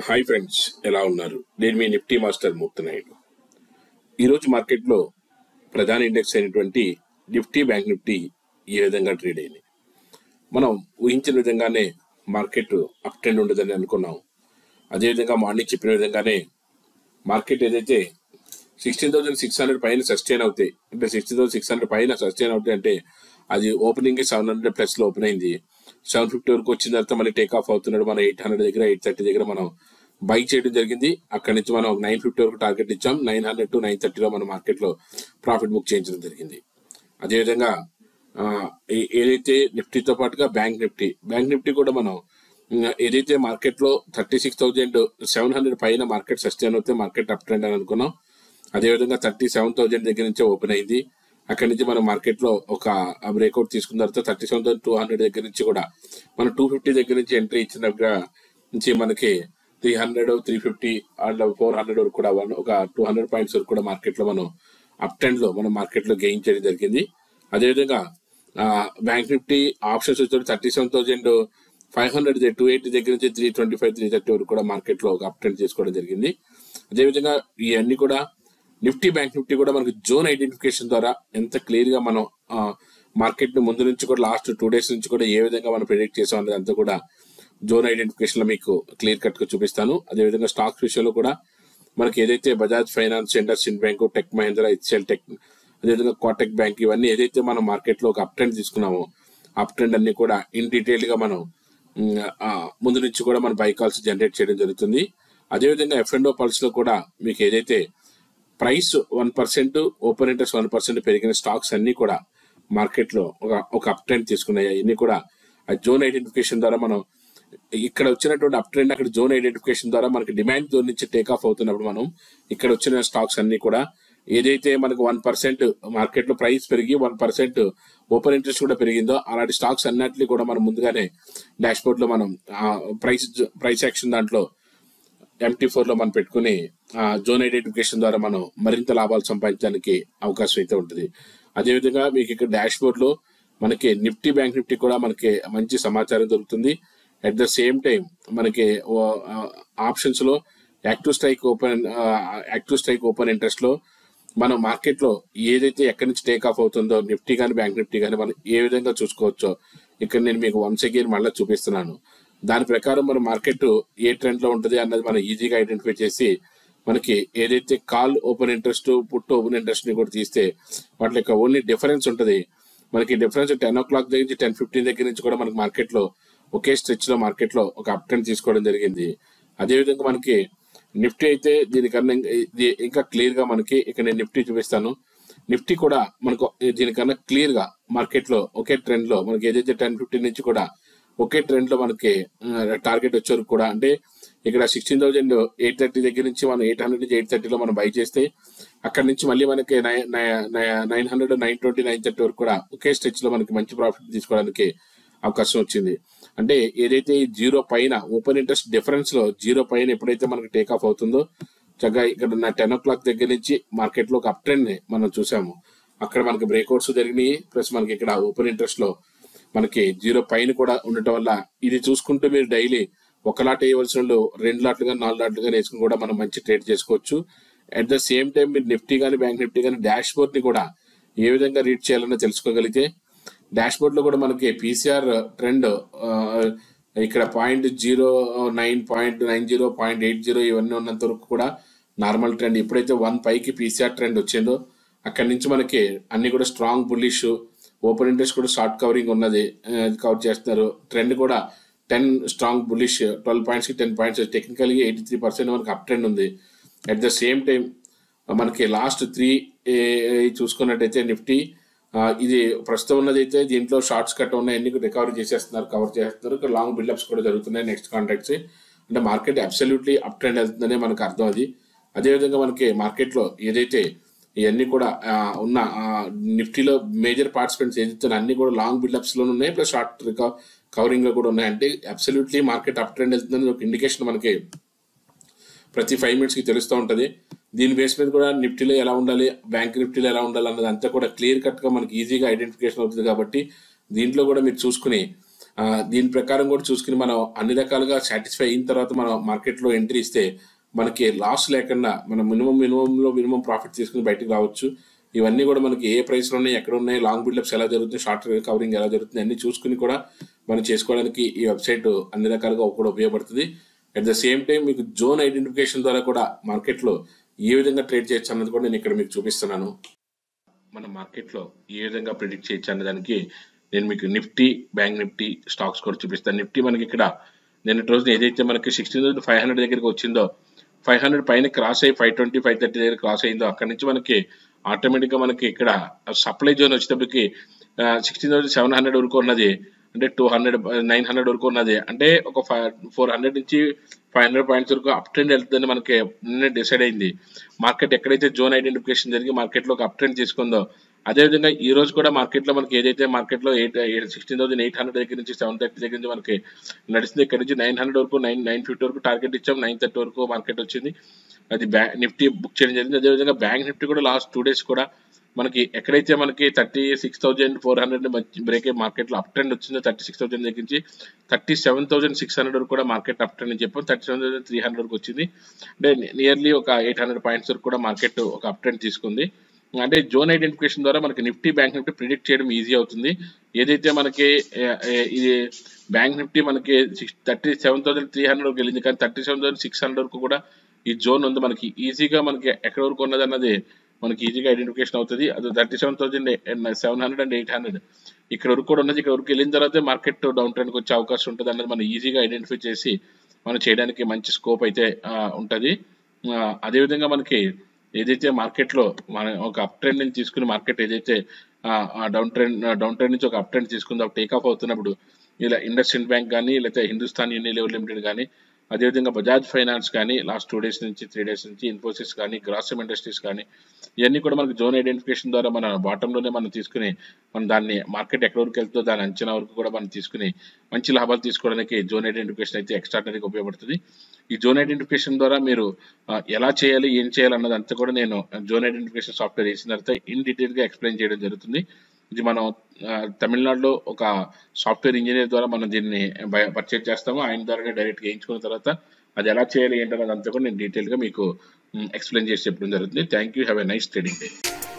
hi friends ఎలా ఉన్నారు నేను మీ నిఫ్టీ మాస్టర్ మూర్తనాయుడు ఈరోజు మార్కెట్లో ప్రధాన ఇండెక్స్ అయినటువంటి నిఫ్టీ బ్యాంక్ నిఫ్టీ ఈ విధంగా ట్రేడ్ అయింది మనం ఊహించిన విధంగానే మార్కెట్ అప్ ట్రెండ్ ఉండదని అనుకున్నాం అదేవిధంగా మార్నింగ్ చెప్పిన విధంగానే మార్కెట్ ఏదైతే సిక్స్టీన్ థౌసండ్ సిక్స్ హండ్రెడ్ పైన సస్టైన్ అవుతాయి అంటే సిక్స్టీ థౌసండ్ సిక్స్ హండ్రెడ్ పైన సస్టైన్ అవుతాయి అంటే అది ఓపెనింగ్ సెవెన్ హండ్రెడ్ ప్లస్ లో ఓపెన్ అయింది సెవెన్ ఫిఫ్టీ వరకు వచ్చిన తర్వాత మళ్ళీ టేక్ ఆఫ్ అవుతున్నాడు మనం ఎయిట్ హండ్రెడ్ దగ్గర ఎయిట్ థర్టీ దగ్గర మనం బై చేయడం జరిగింది అక్కడి నుంచి మనం నైన్ ఫిఫ్టీ వరకు టార్గెట్ ఇచ్చాం నైన్ హండ్రెడ్ టు నైన్ థర్టీలో మన మార్కెట్ లో ప్రాఫిట్ బుక్ చేయించడం జరిగింది అదేవిధంగా ఆ, ఏ- ఏదైతే నిఫ్టీతో పాటుగా బ్యాంక్ నిఫ్టీ బ్యాంక్ నిఫ్టీ కూడా మనం ఉమ్, ఏదైతే మార్కెట్ లో thirty six thousand seven hundred పైన మార్కెట్ సస్టైన్ అవుతే మార్కెట్ అప్ ట్రెండ్ అని అనుకున్నాం అదేవిధంగా థర్టీ సెవెన్ థౌజండ్ దగ్గర నుంచే ఓపెన్ అయింది అక్కడి నుంచి మనం మార్కెట్ లో ఒక బ్రేక్అవుట్ తీసుకున్న తర్వాత thirty seven thousand two hundred దగ్గర నుంచి కూడా మనం టూ ఫిఫ్టీ దగ్గర నుంచి ఎంట్రీ ఇచ్చినట్టుగా నుంచి మనకి three hundred three fifty and four hundred వరకు కూడా one- ఒక టూ హండ్రెడ్ పాయింట్స్ వరకు కూడా మార్కెట్ లో మనం అప్ ట్రెండ్ లో మనం మార్కెట్ లో గెయిన్ చేయడం జరిగింది అదేవిధంగా బ్యాంక్ నిఫ్టీ ఆప్షన్స్ వచ్చి thirty seven thousand five hundred two eighty దగ్గర నుంచి three twenty five three thirty వరకు కూడా మార్కెట్ లో ఒక అప్ ట్రెండ్ చేసుకోవడం జరిగింది అదేవిధంగా ఇవన్నీ కూడా నిఫ్టీ బ్యాంక్ నిఫ్టీ కూడా మనకి జోన్ ఐడెంటిఫికేషన్ ద్వారా ఎంత క్లియర్ గా మనం మార్కెట్ ని ముందు నుంచి కూడా లాస్ట్ టూ డేస్ నుంచి కూడా ఏ విధంగా మనం ప్రిడిక్ట్ చేసాం అనేది అంతా కూడా జోన్ ఐడెంటిఫికేషన్ లో మీకు క్లియర్ కట్ గా చూపిస్తాను అదేవిధంగా స్టాక్స్ విషయంలో కూడా మనకి ఏదైతే Bajaj finance IndusInd bank tech Mahindra HCL tech అదేవిధంగా కోటెక్ బ్యాంక్ ఇవన్నీ ఏదైతే మనం మార్కెట్ లో ఒక అప్ ట్రెండ్ తీసుకున్నామో అప్ ట్రెండ్ అన్ని కూడా ఇన్ డీటెయిల్ గా మనం ఉమ్, ఆ, ముందు నుంచి కూడా మన బై కాల్స్ జనరేట్ చేయడం జరుగుతుంది అదేవిధంగా ఎఫ్ అండ్ పల్స్ లో కూడా మీకు ఏదైతే price one percent open interest one percent పెరిగిన స్టాక్స్ అన్ని కూడా మార్కెట్ లో ఒక ఒక అప్ ట్రెండ్ తీసుకున్నాయి ఇన్ని కూడా ఆ జోన్ ఐడెంటిఫికేషన్ ద్వారా మనం ఇక్కడ వచ్చినటువంటి అప్ ట్రెండ్ అక్కడ జోన్ ఐడెంటిఫికేషన్ ద్వారా మనకి డిమాండ్ జోన్ నుంచి టేక్ ఆఫ్ అవుతున్నప్పుడు మనం ఇక్కడ వచ్చిన స్టాక్స్ అన్ని కూడా ఏదైతే మనకు వన్ పర్సెంట్ మార్కెట్ లో ప్రైస్ పెరిగి వన్ పర్సెంట్ ఓపెన్ ఇంట్రెస్ట్ కూడా పెరిగిందో అలాంటి స్టాక్స్ అన్నిటిని కూడా మనం ముందుగానే డాష్ బోర్డ్ లో మనం ప్రైస్ ప్రైస్ యాక్షన్ దాంట్లో ఎంటీ ఫోర్ లో మనం పెట్టుకుని ఆ, జోన్ ఐడెంటిఫికేషన్ ద్వారా మనం మరింత లాభాలు సంపాదించడానికి అవకాశం అయితే ఉంటుంది అదేవిధంగా మీకు ఇక్కడ డాష్ బోర్డ్ లో మనకి నిఫ్టీ బ్యాంక్ నిఫ్టీ కూడా మనకి మంచి సమాచారం దొరుకుతుంది అట్ ద సేమ్ టైం మనకి ఆప్షన్స్ లో active strike open active strike open interest లో మనం మార్కెట్ లో ఏదైతే ఎక్కడి నుంచి టేక్ ఆఫ్ అవుతుందో నిఫ్టీ కానీ బ్యాంక్ నిఫ్టీ కానీ మనం ఏ విధంగా చూసుకోవచ్చో ఇక్కడ నేను మీకు వన్స్ అగైన్ మళ్ళీ చూపిస్తున్నాను దాని ప్రకారం మన మార్కెట్ ఏ ట్రెండ్ లో ఉంటుంది అన్నది మనం ఈజీగా ఐడెంటిఫై చేసి మనకి ఏదైతే call open interest put open interest ని కూడా తీస్తే వాటి యొక్క ఓన్లీ డిఫరెన్స్ ఉంటుంది మనకి డిఫరెన్స్ టెన్ ఓ క్లాక్ దగ్గర నుంచి టెన్ ఫిఫ్టీన్ దగ్గర నుంచి కూడా మనకి మార్కెట్ లో ఒకే స్ట్రెచ్ లో మార్కెట్ లో ఒక అప్ ట్రెండ్ తీసుకోవడం జరిగింది అదేవిధంగా మనకి నిఫ్టీ అయితే దీనికన్నా ఇంకా- ఇది ఇంకా క్లియర్ గా మనకి ఇక్కడ నేను నిఫ్టీ చూపిస్తాను నిఫ్టీ కూడా మనకు దీనికన్నా క్లియర్ గా మార్కెట్ లో ఒకే ట్రెండ్ లో మనకి ఏదైతే టెన్ ఫిఫ్టీన్ నుంచి కూడా ఒకే ట్రెండ్ లో మనకి టార్గెట్ వచ్చే వరకు కూడా అంటే ఇక్కడ సిక్స్టీన్ థౌసండ్ ఎయిట్ థర్టీ దగ్గర నుంచి మనం ఎయిట్ హండ్రెడ్ నుంచి ఎయిట్ థర్టీలో మనం బై చేస్తే అక్కడ నుంచి మళ్ళీ మనకి nine hundred nine twenty nine thirty వరకు కూడా ఒకే స్ట్రెచ్ లో మనకి మంచి ప్రాఫిట్ తీసుకోవడానికి అవకాశం వచ్చింది అంటే ఏదైతే ఈ జీరో పైన ఓపెన్ ఇంట్రెస్ట్ డిఫరెన్స్ లో జీరో పైన ఎప్పుడైతే మనకి టేక్ ఆఫ్ అవుతుందో చక్కగా ఇక్కడ నా టెన్ ఓ క్లాక్ దగ్గర నుంచి మార్కెట్ లో ఒక అప్ ట్రెండ్ ని మనం చూసాము అక్కడ మనకి బ్రేక్అవుట్స్ జరిగినాయి ప్లస్ మనకి ఇక్కడ ఓపెన్ ఇంట్రెస్ట్ లో మనకి జీరో పైన కూడా ఉండటం వల్ల ఇది చూసుకుంటూ మీరు డైలీ ఒక లాట్ వేయవలసిన వాళ్ళు రెండు లాట్లుగా నాలుగు లాట్లుగా వేసుకుని కూడా మనం మంచి ట్రేడ్ చేసుకోవచ్చు అట్ ద సేమ్ టైం మీరు నిఫ్టీ కానీ బ్యాంక్ నిఫ్టీ కానీ డాష్ బోర్డ్ ని కూడా ఏ విధంగా రీడ్ చేయాలనో తెలుసుకోగలిగితే డాష్ బోర్డ్ లో కూడా మనకి పీసీఆర్ ట్రెండ్ ఇక్కడ point zero nine point nine zero point eight zero ఇవన్నీ ఉన్నంత వరకు కూడా నార్మల్ ట్రెండ్ ఎప్పుడైతే వన్ పైకి పీసీఆర్ ట్రెండ్ వచ్చిందో అక్కడి నుంచి మనకి అన్ని కూడా స్ట్రాంగ్ బుల్లిష్ ఓపెన్ ఇంట్రెస్ట్ కూడా షార్ట్ కవరింగ్ ఉన్నది కవర్ చేస్తున్నారు ట్రెండ్ కూడా ten strong bullish twelve points కి టెన్ పాయింట్స్ టెక్నికల్ గా ఎయిటీ త్రీ పర్సెంట్ మనకి అప్ ట్రెండ్ ఉంది అట్ ద సేమ్ టైం మనకి లాస్ట్ త్రీ చూసుకున్నట్టయితే నిఫ్టీ ఆ, ఇది ప్రస్తుతం ఉన్నదైతే దీంట్లో షార్ట్స్ కట్ ఉన్నాయి అన్ని రికవరీ చేసేస్తున్నారు కవర్ చేస్తున్నారు ఇక్కడ లాంగ్ బిల్డప్స్ కూడా జరుగుతున్నాయి నెక్స్ట్ కాంట్రాక్ట్స్ అంటే మార్కెట్ అబ్సల్యూట్లీ అప్ ట్రెండ్ వెళ్తుందనే మనకు అర్థం అది అదేవిధంగా మనకి మార్కెట్ లో ఏదైతే ఇవన్నీ కూడా ఆ, ఉన్న ఆ, నిఫ్టీలో మేజర్ పార్టిసిపెంట్స్ ఏదైతే అన్ని కూడా లాంగ్ బిల్డప్స్ లో ఉన్నాయి ప్లస్ షార్ట్ కవరింగ్ లో కూడా ఉన్నాయి అంటే అబ్సల్యూట్లీ మార్కెట్ అప్ ట్రెండ్ వెళ్తుందని ఒక ఇండికేషన్ మనకి ప్రతి ఫైవ్ మినిట్స్ కి తెలుస్తూ ఉంటది దీని బేస్ మీద కూడా నిఫ్టీలో ఎలా ఉండాలి బ్యాంక్ నిఫ్టీలో ఎలా ఉండాలి అన్నది అంతా కూడా క్లియర్ కట్ గా మనకి ఈజీగా ఐడెంటిఫికేషన్ అవుతుంది కాబట్టి దీంట్లో కూడా మీరు చూసుకుని ఆ, దీని ప్రకారం కూడా చూసుకుని మనం అన్ని రకాలుగా సాటిస్ఫై అయిన తర్వాత మనం మార్కెట్లో ఎంట్రీ ఇస్తే మనకి లాస్ లేకుండా మనం మినిమం మినిమంలో మినిమం ప్రాఫిట్ తీసుకుని బయటకు రావచ్చు ఇవన్నీ కూడా మనకి ఏ ప్రైస్లో ఉన్నాయి ఎక్కడ ఉన్నాయి లాంగ్ బిల్డప్స్ ఎలా జరుగుతుంది షార్ట్ కవరింగ్ ఎలా జరుగుతుంది అన్ని చూసుకుని కూడా మనం చేసుకోవడానికి ఈ వెబ్సైట్ అన్ని రకాలుగా కూడా ఉపయోగపడుతుంది అట్ ద సేమ్ టైం మీకు జోన్ ఐడెంటిఫికేషన్ ద్వారా కూడా మార్కెట్లో ఏ విధంగా ట్రేడ్ చేయొచ్చు అన్నది కూడా నేను ఇక్కడ మీకు చూపిస్తున్నాను మన మార్కెట్లో ఏ విధంగా ప్రిడిక్ట్ చేయొచ్చు అనే దానికి నేను మీకు నిఫ్టీ బ్యాంక్ నిఫ్టీ స్టాక్స్ కూడా చూపిస్తాను నిఫ్టీ మనకి ఇక్కడ నిన్నటి రోజున ఏదైతే మనకి సిక్స్టీన్ థౌసండ్ ఫైవ్ హండ్రెడ్ దగ్గరికి వచ్చిందో ఫైవ్ హండ్రెడ్ పైన క్రాస్ అయ్యి ఫైవ్ ట్వంటీ ఫైవ్ థర్టీ దగ్గర క్రాస్ అయిందో అక్కడ నుంచి మనకి ఆటోమేటిక్గా మనకి ఇక్కడ సప్లై జోన్ వచ్చేటప్పటికి సిక్స్టీన్ థౌసండ్ సెవెన్ హండ్రెడ్ వరకు ఉన్నది అంటే టూ హండ్రెడ్ నైన్ హండ్రెడ్ వరకు ఉన్నది అంటే ఒక ఫైవ్ ఫోర్ హండ్రెడ్ నుంచి ఫైవ్ హండ్రెడ్ పాయింట్స్ వరకు అప్ ట్రెండ్ వెళ్తుందని మనకి నిన్నే డిసైడ్ అయింది మార్కెట్ ఎక్కడైతే జోన్ ఐడెంటిఫికేషన్ జరిగి మార్కెట్లో ఒక అప్ ట్రెండ్ తీసుకుందో అదేవిధంగా ఈ రోజు కూడా మార్కెట్లో మనకి ఏదైతే మార్కెట్లో eight sixteen thousand eight hundred దగ్గర నుంచి సెవెన్ థర్టీ దగ్గర నుంచి మనకి నడిచింది ఇక్కడ నుంచి నైన్ హండ్రెడ్ వరకు నైన్ నైన్ ఫిఫ్టీ వరకు టార్గెట్ ఇచ్చాం నైన్ థర్టీ వరకు మార్కెట్ వచ్చింది అది బ్యాంక్ నిఫ్టీ బుక్ చేయడం జరిగింది అదేవిధంగా బ్యాంక్ నిఫ్టీ కూడా లాస్ట్ టూ డేస్ కూడా మనకి ఎక్కడైతే మనకి thirty six thousand four hundred break అయ్యి మార్కెట్లో అప్ ట్రెండ్ వచ్చిందో థర్టీ సిక్స్ థౌసండ్ దగ్గర నుంచి thirty seven thousand six hundred వరకు కూడా మార్కెట్ అప్ ట్రెండ్ అని చెప్పాం thirty seven thousand three hundred వరకు వచ్చింది అంటే నియర్లీ ఒక ఎయిట్ హండ్రెడ్ పాయింట్స్ వరకు కూడా మార్కెట్ ఒక అప్ ట్రెండ్ తీసుకుంది అంటే జోన్ ఐడెంటిఫికేషన్ ద్వారా మనకి నిఫ్టీ బ్యాంక్ నిఫ్టీ ప్రిడిక్ట్ చేయడం ఈజీ అవుతుంది ఏదైతే మనకి ఏ, ఏ, ఇది బ్యాంక్ నిఫ్టీ మనకి six thirty seven thousand three hundred వరకు వెళ్ళింది కానీ thirty seven thousand six hundred వరకు కూడా ఈ జోన్ ఉంది మనకి ఈజీగా మనకి ఎక్కడ వరకు ఉన్నది అన్నది మనకి ఈజీగా ఐడెంటిఫికేషన్ అవుతుంది అది thirty seven thousand seven hundred and eight hundred ఇక్కడ వరకు కూడా ఉన్నది ఇక్కడ వరకు వెళ్ళిన తర్వాత మార్కెట్ డౌన్ ట్రెండ్కి వచ్చే అవకాశం ఉంటుంది అన్నది మనం ఈజీగా ఐడెంటిఫై చేసి మనం చేయడానికి మంచి స్కోప్ అయితే ఆ, ఉంటది ఆ, అదేవిధంగా మనకి ఏదైతే మార్కెట్లో మన ఒక అప్ ట్రెండ్ నుంచి తీసుకుని మార్కెట్ ఏదైతే డౌన్ ట్రెండ్ డౌన్ ట్రెండ్ నుంచి ఒక అప్ ట్రెండ్ తీసుకుందో టేక్ ఆఫ్ అవుతున్నప్పుడు ఇలా ఇండస్ ఇండ్ బ్యాంక్ కానీ లేకపోతే హిందుస్థాన్ యూనిలివర్ లిమిటెడ్ కానీ అదేవిధంగా బజాజ్ ఫైనాన్స్ కానీ లాస్ట్ టూ డేస్ నుంచి త్రీ డేస్ నుంచి ఇన్ఫోసిస్ కానీ గ్రాసిమ్ ఇండస్ట్రీస్ కానీ ఇవన్నీ కూడా మనకి జోన్ ఐడెంటిఫికేషన్ ద్వారా మన బాటమ్ లోనే మనం తీసుకుని మనం దాన్ని మార్కెట్ ఎక్కడ వరకు వెళ్తుందో దాని అంచనా వరకు కూడా మనం తీసుకుని మంచి లాభాలు తీసుకోవడానికి జోన్ ఐడెంటిఫికేషన్ అయితే ఎక్స్ట్రాడనరీగా ఉపయోగపడుతుంది ఈ జోన్ ఐడెంటిఫికేషన్ ద్వారా మీరు ఆ, ఎలా చేయాలి ఏం చేయాలి అన్నది అంతా కూడా నేను జోన్ ఐడెంటిఫికేషన్ సాఫ్ట్వేర్ వేసిన తర్వాత ఇన్ డీటెయిల్ గా ఎక్స్ప్లెయిన్ చేయడం జరుగుతుంది ఇది మనం ఆ, తమిళనాడులో ఒక సాఫ్ట్వేర్ ఇంజనీర్ ద్వారా మనం దీన్ని పర్చేజ్ చేస్తాము ఆయన ద్వారానే డైరెక్ట్ వేయించుకున్న తర్వాత అది ఎలా చేయాలి ఏంటన్నది అంతా కూడా నేను డీటెయిల్ గా మీకు ఎక్స్ప్లెయిన్ చేసి చెప్పడం జరుగుతుంది thank you have a nice trading day